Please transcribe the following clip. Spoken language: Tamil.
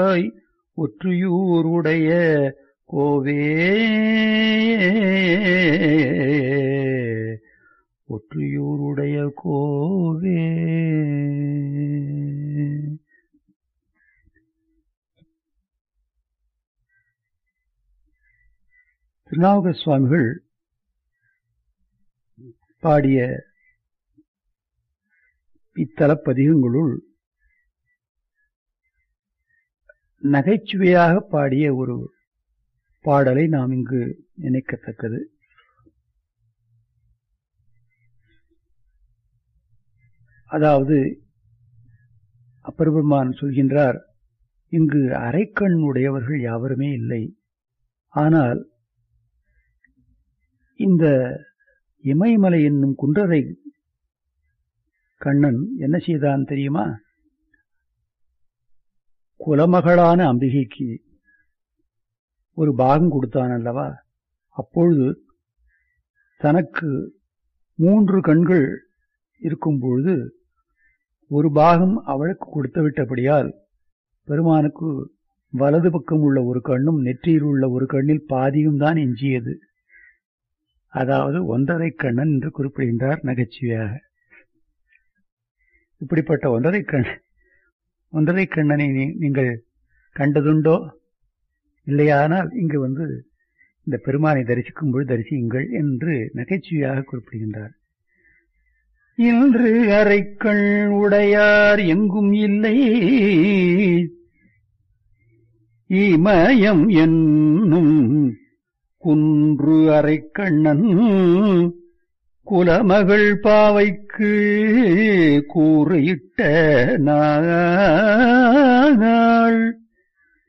தாய் ஒற்றியூருடைய கோவே ஒற்றியூருடைய கோவே திருநாவுக்க சுவாமிகள் பாடிய இத்தலப்பதிகங்களுள் நகைச்சுவையாக பாடிய ஒரு பாடலை நாம் இங்கு நினைக்கத்தக்கது அதாவது அப்பெருமான் சொல்கின்றார் இங்கு அரைக்கண் உடையவர்கள் யாவருமே இல்லை ஆனால் இந்த இமயமலை என்னும் குன்றரை கண்ணன் என்ன செய்தான் தெரியுமா குலமகளான அம்பிகைக்கு ஒரு பாகம் கொடுத்தான் அல்லவா அப்பொழுது தனக்கு மூன்று கண்கள் இருக்கும் பொழுது ஒரு பாகம் அவளுக்கு கொடுத்து விட்டபடியால் பெருமானுக்கு வலது பக்கம் உள்ள ஒரு கண்ணும் நெற்றியில் உள்ள ஒரு கண்ணில் பாதியும் தான் எஞ்சியது அதாவது ஒன்றரை கண்ணன் என்று குறிப்பிடுகின்றார் நகைச்சுவையாக இப்படிப்பட்ட ஒன்றரை கண் ஒன்றரை கண்ணனை நீங்கள் கண்டதுண்டோ இல்லையானால் இங்கு வந்து இந்த பெருமானை தரிசிக்கும் பொழுது தரிசியுங்கள் என்று நகைச்சுவையாக குறிப்பிடுகின்றார் இன்று அரைக்கண் உடையார் எங்கும் இல்லை இமயம் என்னும் குன்று அரைக்கண்ணன் குலமகள் பாவைக்கு கூறியிட்ட நாள்